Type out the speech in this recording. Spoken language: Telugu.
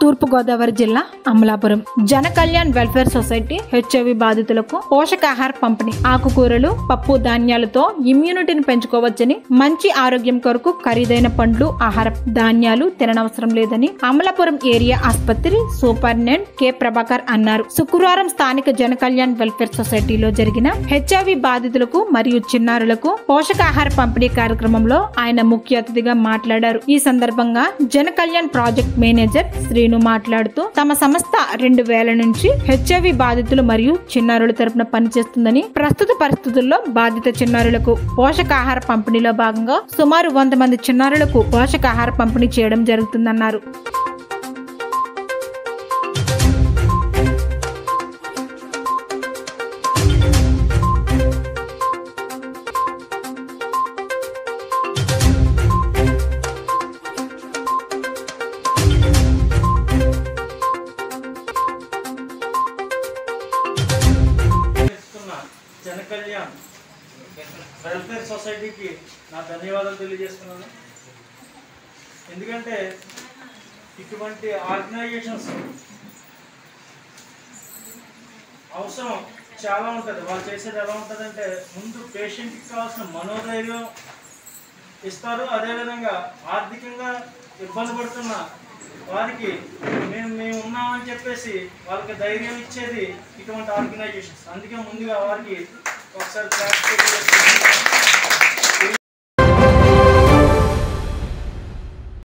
తూర్పుగోదావరి జిల్లా అమలాపురం జన కళ్యాణ్ వెల్ఫేర్ సొసైటీ హెచ్ఐవి బాధితులకు పోషకాహార పంపిణీ ఆకుకూరలు పప్పు ధాన్యాలతో ఇమ్యూనిటీని పెంచుకోవచ్చని మంచి ఆరోగ్యం కొరకు ఖరీదైన పండ్లు ఆహార ధాన్యాలు తిననవసరం లేదని అమలాపురం ఏరియా ఆసుపత్రి సూపరింటెండెంట్ కె ప్రభాకర్ అన్నారు శుక్రవారం స్థానిక జన కళ్యాణ్ వెల్ఫేర్ సొసైటీలో జరిగిన హెచ్ఐవి బాధితులకు మరియు చిన్నారులకు పోషకాహార పంపిణీ కార్యక్రమంలో ఆయన ముఖ్య అతిథిగా మాట్లాడారు ఈ సందర్భంగా జన కళ్యాణ్ ప్రాజెక్ట్ మేనేజర్ శ్రీను మాట్లాడుతూ తమ సంస్థ రెండు వేల నుంచి హెచ్ఐవి బాధితులు మరియు చిన్నారుల తరపున పనిచేస్తుందని ప్రస్తుత పరిస్థితుల్లో బాధిత చిన్నారులకు పోషకాహార పంపిణీలో భాగంగా సుమారు వంద మంది చిన్నారులకు పోషకాహార పంపిణీ చేయడం జరుగుతుందన్నారు ఇస్తున్న జన కళ్యాణ్ వెల్ఫేర్ సొసైటీకి నా ధన్యవాదాలు తెలియజేస్తున్నాను ఎందుకంటే ఇటువంటి ఆర్గనైజేషన్స్ అవసరం చాలా ఉంటుంది వాళ్ళు చేసేది ఎలా ఉంటుందంటే ముందు పేషెంట్కి కావాల్సిన మనోధైర్యం ఇస్తారు అదేవిధంగా ఆర్థికంగా ఇబ్బంది పడుతున్న వారికి మేము మేము ఉన్నామని చెప్పేసి వాళ్ళకి ధైర్యం ఇచ్చేది ఇటువంటి ఆర్గనైజేషన్స్ అందుకే ముందుగా వారికి ఒకసారి క్లాస్ తెలియజేస్తున్నాను